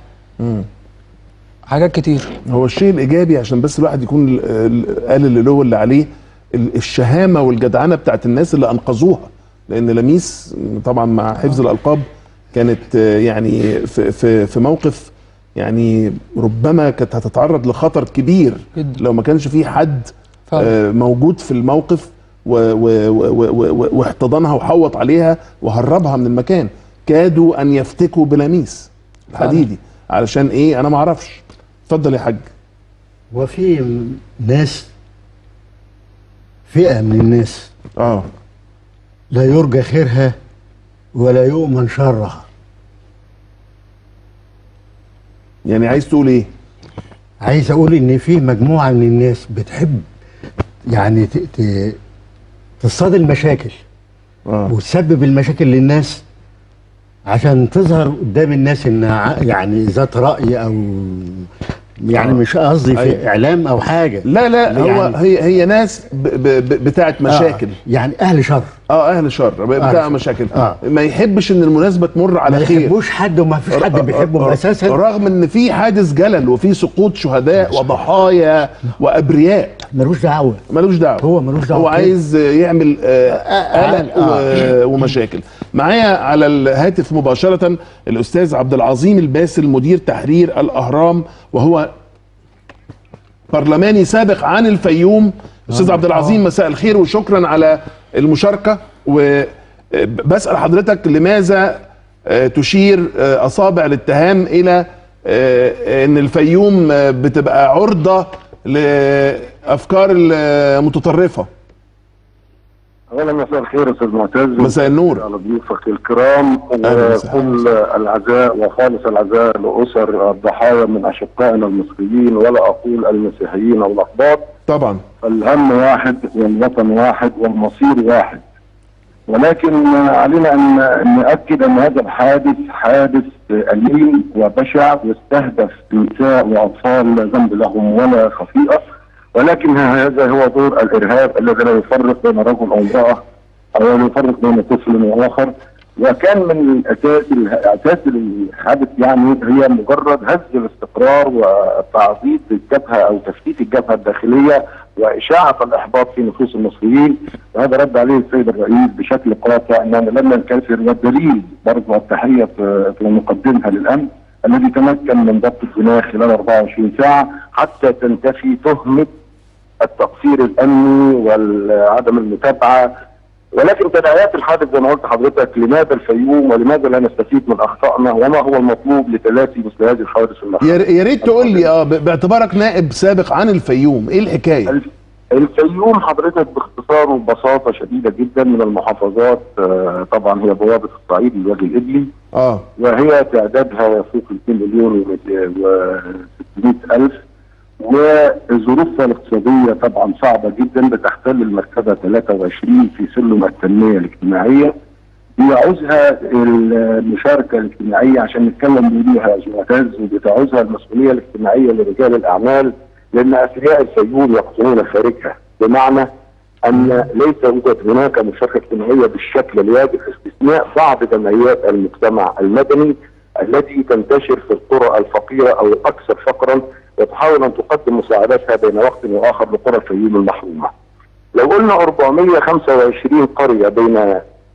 C: حاجات كتير
A: هو الشيء الايجابي عشان بس الواحد يكون ال- ال- قال اللي له واللي عليه ال- الشهامه والجدعنه بتاعت الناس اللي انقذوها لان لميس طبعا مع حفظ الالقاب كانت آه، يعني في في في موقف يعني ربما كانت هتتعرض لخطر كبير
C: جدا.
A: لو ما كانش في حد
C: فعلا.
A: آه، موجود في الموقف و- و- و- و- و- واحتضنها وحوط عليها وهربها من المكان كادوا ان يفتكوا بلميس الحديدي علشان ايه انا ما اعرفش اتفضل يا حاج
D: وفي ناس فئة من الناس
A: اه
D: لا يرجى خيرها ولا يؤمن شرها
A: يعني عايز تقول ايه
D: عايز اقول ان في مجموعة من الناس بتحب يعني ت- ت- تصطاد المشاكل
A: اه
D: وتسبب المشاكل للناس عشان تظهر قدام الناس انها ع- يعني ذات رأي او يعني
A: آه.
D: مش قصدي في
A: أيوة.
D: اعلام او حاجة
A: لا لا هو
D: يعني-
A: هي هي ناس ب ب ب بتاعت مشاكل
D: آه. يعني اهل شر
A: اه اهل شر بتاع
D: شر.
A: مشاكل
D: آه.
A: ما يحبش ان المناسبه تمر على
D: ما
A: خير
D: يحبوش حد وما فيش حد
A: ر-
D: بيحبهم
A: ر-
D: اساسا
A: رغم ان في حادث جلل وفي سقوط شهداء وضحايا وابرياء
D: ملوش دعوه
A: ملوش دعوه
D: هو ملوش دعوة
A: هو
D: كده.
A: عايز يعمل آه،
D: آه،
A: قلق
D: آه.
A: و- ومشاكل معايا على الهاتف مباشره الاستاذ عبد العظيم الباسل مدير تحرير الاهرام وهو برلماني سابق عن الفيوم استاذ عبد العظيم مساء الخير وشكرا على المشاركه وبسال حضرتك لماذا آه، تشير آه، اصابع الاتهام الى آه، ان الفيوم آه، بتبقى عرضه لافكار المتطرفه
F: اولا مساء الخير استاذ معتز
A: مساء النور.
F: على ضيوفك الكرام
A: أهلا وسهلا.
F: وكل العزاء وخالص العزاء لاسر الضحايا من اشقائنا المصريين ولا اقول المسيحيين او الاقباط
A: طبعا
F: الهم واحد والوطن واحد والمصير واحد ولكن علينا ان أن نؤكد ان هذا الحادث حادث اليم وبشع يستهدف نساء واطفال لا ذنب لهم ولا خطيئه ولكن هذا هو دور الارهاب الذي لا يفرق بين رجل او امراه او لا يفرق بين طفل واخر وكان من الاساس اساس الحادث يعني هي مجرد هز الاستقرار وتعضيد الجبهه او تفتيت الجبهه الداخليه واشاعه الاحباط في نفوس المصريين وهذا رد عليه السيد الرئيس بشكل قاطع اننا لم ننكسر والدليل برضه التحيه في في نقدمها للامن الذي تمكن من ضبط الجناه خلال 24 ساعه حتى تنتفي تهمه التقصير الامني وعدم المتابعه ولكن تداعيات الحادث زي ما قلت لحضرتك لماذا الفيوم ولماذا لا نستفيد من اخطائنا وما هو المطلوب لتلافي مثل هذه الحوادث المخيفه
A: يا يا ريت تقول لي اه ب- باعتبارك نائب سابق عن الفيوم ايه الحكايه
F: الف- الفيوم حضرتك باختصار وببساطه شديده جدا من المحافظات آه، طبعا هي بوابه الصعيد الوادي الابلي
A: اه
F: وهي تعدادها يفوق 2 مليون و600 الف وظروفها الاقتصاديه طبعا صعبه جدا بتحتل المرتبه 23 في سلم التنميه الاجتماعيه بيعوزها المشاركه الاجتماعيه عشان نتكلم بيها يا معتز وبتعوزها المسؤوليه الاجتماعيه لرجال الاعمال لان اثرياء الفيوم يقطنون خارجها بمعنى ان ليس يوجد هناك مشاركه اجتماعيه بالشكل الواجب باستثناء بعض جمعيات المجتمع المدني التي تنتشر في القرى الفقيره او الاكثر فقرا وتحاول ان تقدم مساعداتها بين وقت واخر لقرى الفيوم المحرومه. لو قلنا 425 قريه بين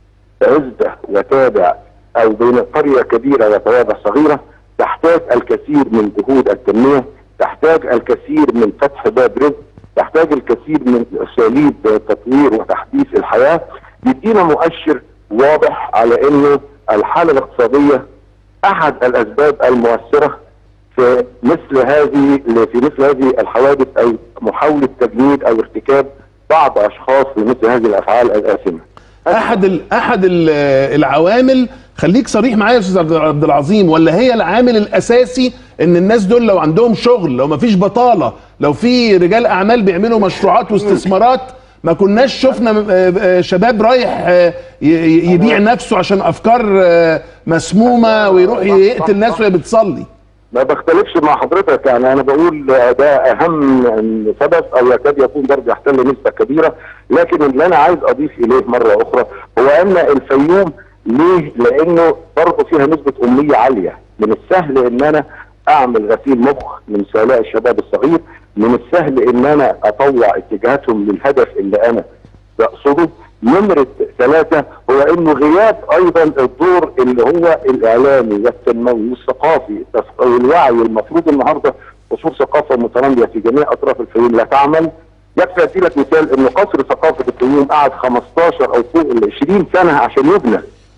F: عزبه وتابع او بين قريه كبيره وتوابع صغيره تحتاج الكثير من جهود التنميه، تحتاج الكثير من فتح باب رزق، تحتاج الكثير من اساليب تطوير وتحديث الحياه، يدينا مؤشر واضح على انه الحاله الاقتصاديه احد الاسباب المؤثره في مثل هذه في مثل هذه الحوادث او محاوله تجنيد او ارتكاب بعض اشخاص لمثل هذه الافعال الاثمه.
A: احد ال احد ال العوامل خليك صريح معايا يا استاذ عبد- عبد العظيم ولا هي العامل الاساسي ان الناس دول لو عندهم شغل لو ما فيش بطاله لو في رجال اعمال بيعملوا مشروعات واستثمارات ما كناش شفنا م- آه، آه، شباب رايح آه، ي- ي- يبيع نفسه عشان افكار آه، مسمومه ويروح يقتل ناس وهي بتصلي
F: ما بختلفش مع حضرتك يعني انا بقول ده اهم سبب او يكاد يكون برضه يحتل نسبه كبيره لكن اللي انا عايز اضيف اليه مره اخرى هو ان الفيوم ليه؟ لانه برضه فيها نسبه اميه عاليه من السهل ان انا اعمل غسيل مخ من سهلاء الشباب الصغير من السهل ان انا اطوع اتجاهاتهم للهدف اللي انا بقصده نمرة ثلاثة هو انه غياب ايضا الدور اللي هو الاعلامي والتنموي والثقافي والوعي المفروض النهارده اصول ثقافة متنامية في جميع اطراف الفيوم لا تعمل يكفي ادي لك مثال ان قصر ثقافة الفيوم قعد 15 او فوق ال 20 سنة عشان يبنى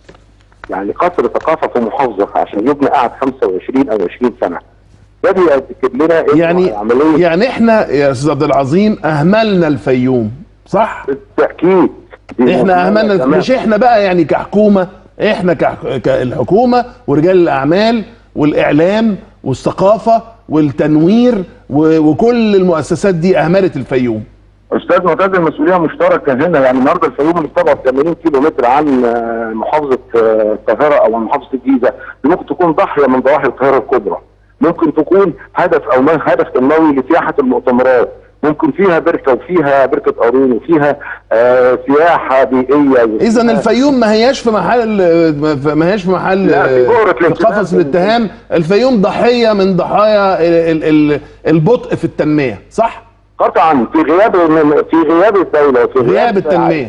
F: يعني قصر ثقافة في محافظة عشان يبنى قعد 25 او 20 سنة ده بيأكد لنا إنه
A: يعني
F: عملية
A: يعني احنا يا استاذ عبد العظيم اهملنا الفيوم صح
F: بالتأكيد دي
A: احنا اهملنا
F: تمام.
A: مش احنا بقى يعني كحكومه احنا كح- كالحكومه ورجال الاعمال والاعلام والثقافه والتنوير و- وكل المؤسسات دي اهملت الفيوم
F: استاذ معتز المسؤوليه مشتركه هنا يعني النهارده الفيوم اللي بتبعد 80 كيلو متر عن آه، محافظه آه، القاهره او محافظه الجيزه دي ممكن تكون ضاحيه من ضواحي القاهره الكبرى ممكن تكون هدف او ما هدف تنموي لسياحه المؤتمرات ممكن فيها بركه وفيها بركه قارون وفيها آه سياحه بيئيه
A: اذا الفيوم ما هياش في محل ما هياش في محل
F: لا، في جورة
A: في
F: الانتباه.
A: قفص الاتهام الفيوم ضحيه من ضحايا ال- ال- ال- البطء في التنميه صح
F: قطعا في غياب في غياب الدوله وفي
A: غياب التنميه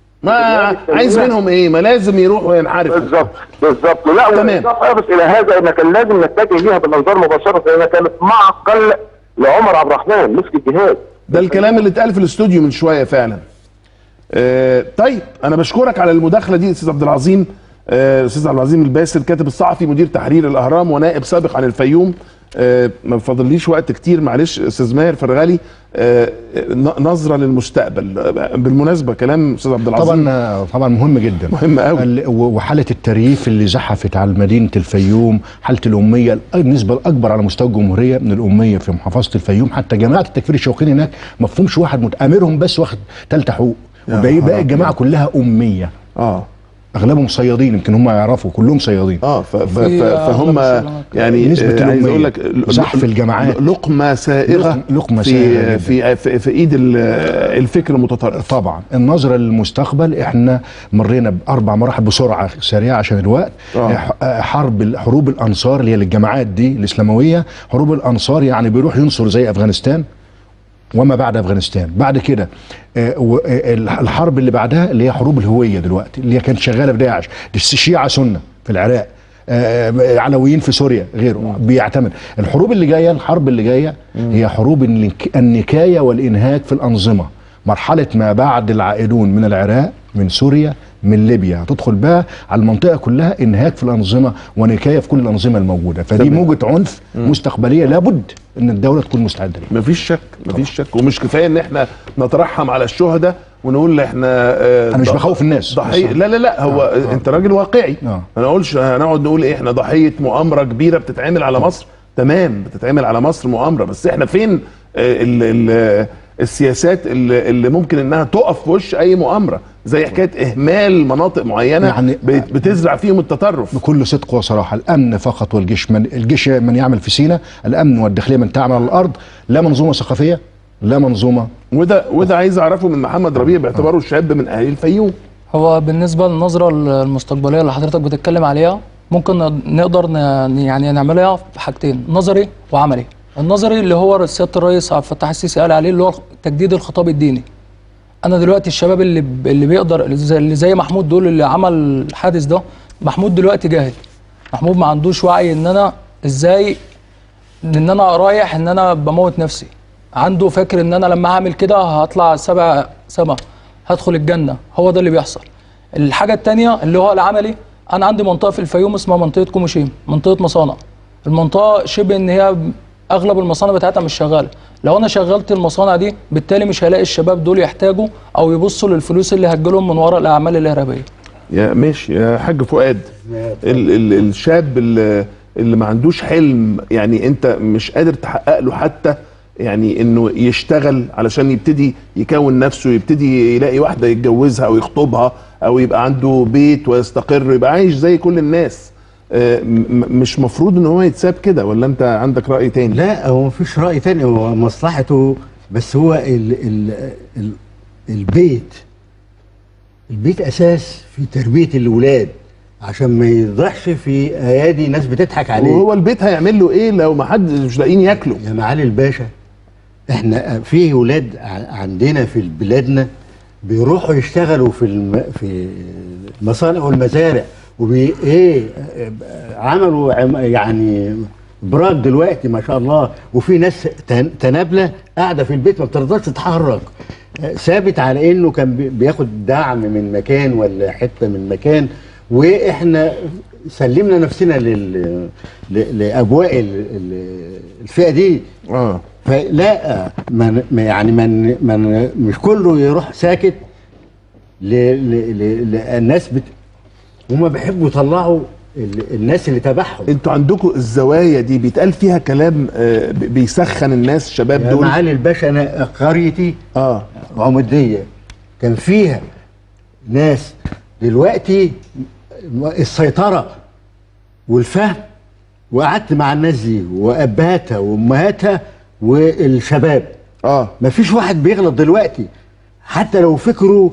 A: ما
F: غياب التنمية.
A: عايز منهم ايه ما لازم يروحوا ينحرفوا
F: بالظبط بالظبط لا
A: تمام.
F: والاضافه بس الى هذا ان كان لازم نتجه ليها بالانظار مباشره لانها كانت معقل لعمر عبد الرحمن مسك الجهاد
A: ده الكلام اللي اتقال في الاستوديو من شويه فعلا آه طيب انا بشكرك على المداخله دي استاذ عبد العظيم آه، استاذ عبد العظيم الباسل كاتب الصحفي مدير تحرير الاهرام ونائب سابق عن الفيوم آه، ما فاضليش وقت كتير معلش استاذ ماهر فرغالي آه، ن- نظره للمستقبل آه، بالمناسبه كلام استاذ عبد العظيم
B: طبعا طبعا مهم جدا
A: مهم قوي.
B: ال- و- وحاله الترييف اللي زحفت على مدينه الفيوم حاله الاميه النسبه الاكبر على مستوى الجمهوريه من الاميه في محافظه الفيوم حتى جماعه التكفير الشوقين هناك ما فيهمش واحد مت- اميرهم بس واخد ثالثه حقوق
A: يا
B: وباقي
A: نهار
B: باقي الجماعه
A: أبيض.
B: كلها اميه
A: اه
B: اغلبهم صيادين يمكن هم يعرفوا كلهم صيادين
A: اه ف- ف-
C: في
A: ف- فهم
C: أغلب الشغلانات.
A: يعني
B: نسبة
A: آه، عايز
B: الأمية.
A: اقول لك ل-
B: زحف
A: ل-
B: الجامعات.
A: لقمه سائغه
B: لق- لقمة
A: في
B: سائغة جدا.
A: في في, في ايد ال- الفكر المتطرف
B: طبعا النظرة للمستقبل احنا مرينا بأربع مراحل بسرعة سريعة عشان الوقت
A: آه.
B: ح- حرب حروب الأنصار اللي هي للجماعات دي الإسلاموية حروب الأنصار يعني بيروح ينصر زي أفغانستان وما بعد افغانستان بعد كده آه، و- آه، الحرب اللي بعدها اللي هي حروب الهويه دلوقتي اللي هي كانت شغاله في داعش الشيعه سنه في العراق آه، علويين في سوريا غيره بيعتمد الحروب اللي جايه الحرب اللي جايه هي حروب النك- النكايه والانهاك في الانظمه مرحله ما بعد العائدون من العراق من سوريا من ليبيا هتدخل بقى على المنطقه كلها انهاك في الانظمه ونكايه في كل الانظمه الموجوده فدي
A: تمام.
B: موجه عنف مستقبليه لابد ان الدوله تكون مستعده ليها
A: مفيش شك مفيش شك ومش كفايه ان احنا نترحم على الشهداء ونقول احنا آه،
B: انا مش
A: ض-
B: بخوف الناس
A: ضحيه لا لا لا هو
B: آه.
A: انت راجل واقعي
B: آه.
A: انا اقولش هنقعد نقول ايه احنا ضحيه مؤامره كبيره بتتعمل على مصر تمام بتتعمل على مصر مؤامره بس احنا فين آه، ال ال السياسات اللي, اللي ممكن انها تقف في وش اي مؤامره زي حكايه اهمال مناطق معينه
B: يعني-
A: بت- بتزرع فيهم التطرف
B: بكل صدق وصراحه الامن فقط والجيش من الجيش من يعمل في سيناء الامن والداخليه من تعمل على الارض لا منظومه ثقافيه لا منظومه
A: وده وده عايز اعرفه من محمد ربيع باعتباره شاب من اهالي الفيوم
C: هو بالنسبة للنظرة المستقبلية اللي حضرتك بتتكلم عليها ممكن ن- نقدر ن- يعني نعملها في حاجتين نظري وعملي النظري اللي هو سيادة الرئيس عبد الفتاح السيسي قال عليه اللي هو تجديد الخطاب الديني انا دلوقتي الشباب اللي ب- اللي بيقدر اللي زي- اللي زي محمود دول اللي عمل الحادث ده محمود دلوقتي جاهل محمود ما عندوش وعي ان انا ازاي ان انا رايح ان انا بموت نفسي عنده فاكر ان انا لما اعمل كده هطلع سبع سما هدخل الجنه هو ده اللي بيحصل الحاجه التانية اللي هو العملي انا عندي منطقه في الفيوم اسمها منطقه كوموشيم منطقه مصانع المنطقه شبه ان هي اغلب المصانع بتاعتها مش شغاله لو انا شغلت المصانع دي بالتالي مش هلاقي الشباب دول يحتاجوا او يبصوا للفلوس اللي هتجيلهم من وراء الاعمال الارهابيه
A: يا ماشي يا حاج فؤاد ال ال الشاب اللي, اللي ما عندوش حلم يعني انت مش قادر تحقق له حتى يعني انه يشتغل علشان يبتدي يكون نفسه يبتدي يلاقي واحده يتجوزها او يخطبها او يبقى عنده بيت ويستقر يبقى عايش زي كل الناس آه، م- م- مش مفروض ان هو يتساب كده ولا انت عندك راي تاني
D: لا هو مفيش رأي تاني هو مصلحته بس هو ال ال ال البيت البيت أساس في تربية الأولاد عشان ما يضحش في أيادي ناس بتضحك عليه
A: وهو البيت هيعمل له ايه لو ما حد مش لاقيين ياكلوا
D: يا معالي الباشا احنا في ولاد ع- عندنا في بلادنا بيروحوا يشتغلوا في الم... في المصانع والمزارع وبي ايه آه، عملوا عم- يعني براك دلوقتي ما شاء الله وفي ناس تن- تنابله قاعده في البيت ما بترضاش تتحرك آه، ثابت على انه كان بي- بياخد دعم من مكان ولا حته من مكان واحنا سلمنا نفسنا لل... ل- لابواء ال- ال- الفئه دي
A: اه
D: فلا من ما- يعني من من مش كله يروح ساكت ل ل ل للناس بت هما بيحبوا يطلعوا ال- الناس اللي تبعهم
A: انتوا عندكم الزوايا دي بيتقال فيها كلام آه، ب- بيسخن الناس الشباب
D: يا
A: دول
D: معالي الباشا انا قريتي
A: اه
D: عموديه كان فيها ناس دلوقتي السيطره والفهم وقعدت مع الناس دي وابهاتها وامهاتها والشباب
A: اه
D: مفيش واحد بيغلط دلوقتي حتى لو فكره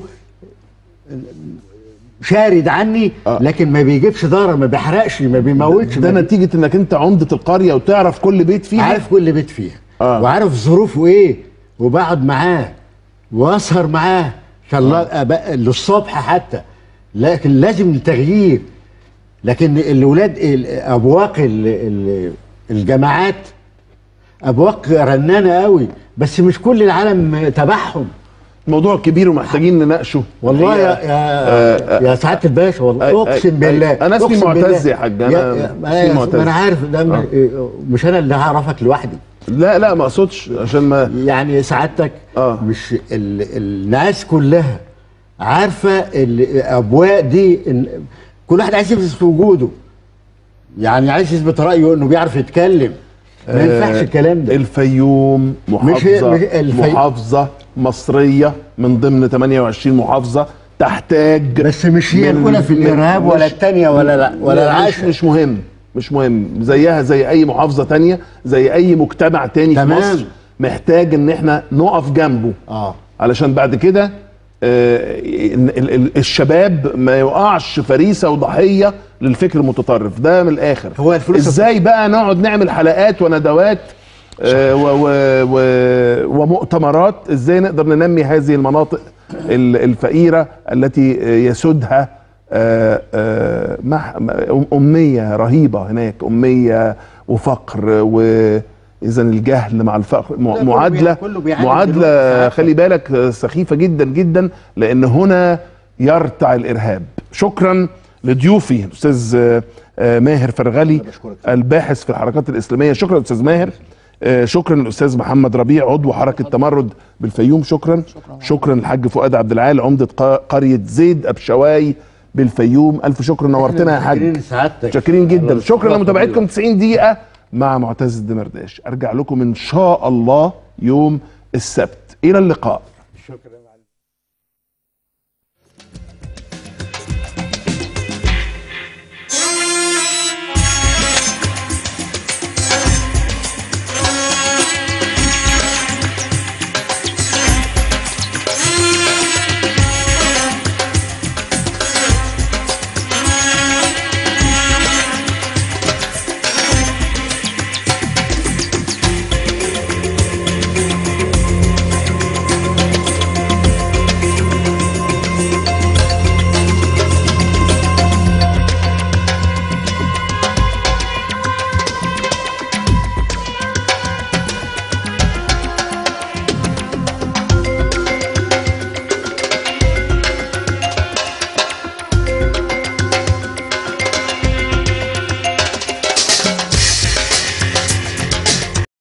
D: شارد عني
A: آه.
D: لكن ما بيجيبش ضرر ما بيحرقش ما بيموتش
A: ده
D: ما بي-
A: نتيجه انك انت عمده القريه وتعرف كل بيت فيها
D: عارف كل بيت فيها
A: آه.
D: وعارف ظروفه ايه وبقعد معاه واسهر معاه ان شاء الله أبقى- للصبح حتى لكن لازم التغيير لكن الاولاد ال- ابواق ال- ال- الجماعات ابواق رنانه قوي بس مش كل العالم تبعهم
A: موضوع كبير ومحتاجين نناقشه
D: والله يا
A: الحقيقة.
D: يا, يا سعاده الباشا والله
A: أي-
D: اقسم
A: أي-
D: بالله
A: أنا اسمي
D: أقسم
A: معتز
D: بالله.
A: يا حاج، أنا
D: يا- يا-
A: اسمي
D: ما-
A: معتز.
D: ما انا عارف ده م- مش انا اللي هعرفك لوحدي
A: لا لا ما اقصدش عشان ما
D: يعني سعادتك
A: آه.
D: مش ال الناس كلها عارفه الابواق دي إن كل واحد عايز يثبت في وجوده يعني عايز يثبت رايه انه بيعرف يتكلم ما ينفعش الكلام ده
A: الفيوم محافظه
D: مش الفي-
A: محافظه مصريه من ضمن 28 محافظه تحتاج
D: بس مش هي
A: من-
D: الاولى في الارهاب ولا
A: مش-
D: الثانيه ولا لا ولا
A: لا، مش,
D: العاشره
A: مش مهم مش مهم زيها زي اي محافظه تانية زي اي مجتمع تاني
D: تمام.
A: في مصر محتاج ان احنا نقف جنبه
D: اه
A: علشان بعد كده آه، ال- ال- ال- الشباب ما يقعش فريسه وضحيه للفكر المتطرف ده من الاخر
D: هو الفلوس-
A: ازاي بقى نقعد نعمل حلقات وندوات آه، و و و ومؤتمرات ازاي نقدر ننمي هذه المناطق ال- الفقيره التي آه، يسودها آه، آه، مح- م- اميه رهيبه هناك اميه وفقر واذا الجهل مع الفقر م-
D: كله
A: معادله
D: بيع- كله بيعاني
A: معادله
D: دلوقتي.
A: خلي بالك آه، سخيفه جدا جدا لان هنا يرتع الارهاب شكرا لضيوفي الاستاذ آه، آه، ماهر فرغلي الباحث في الحركات الاسلاميه شكرا استاذ ماهر آه، شكرا للاستاذ محمد ربيع عضو حركه تمرد بالفيوم شكرا شكرا للحاج فؤاد عبد العال عمده ق- قريه زيد ابشواي بالفيوم الف شكر نورتنا يا حاج
D: شاكرين سعادتك
A: شاكرين جدا
D: على
A: شكرا
D: الاستضافة
A: لمتابعتكم
D: دي.
A: 90 دقيقه مع معتز الدمرداش ارجع لكم ان شاء الله يوم السبت الى اللقاء
D: شكرا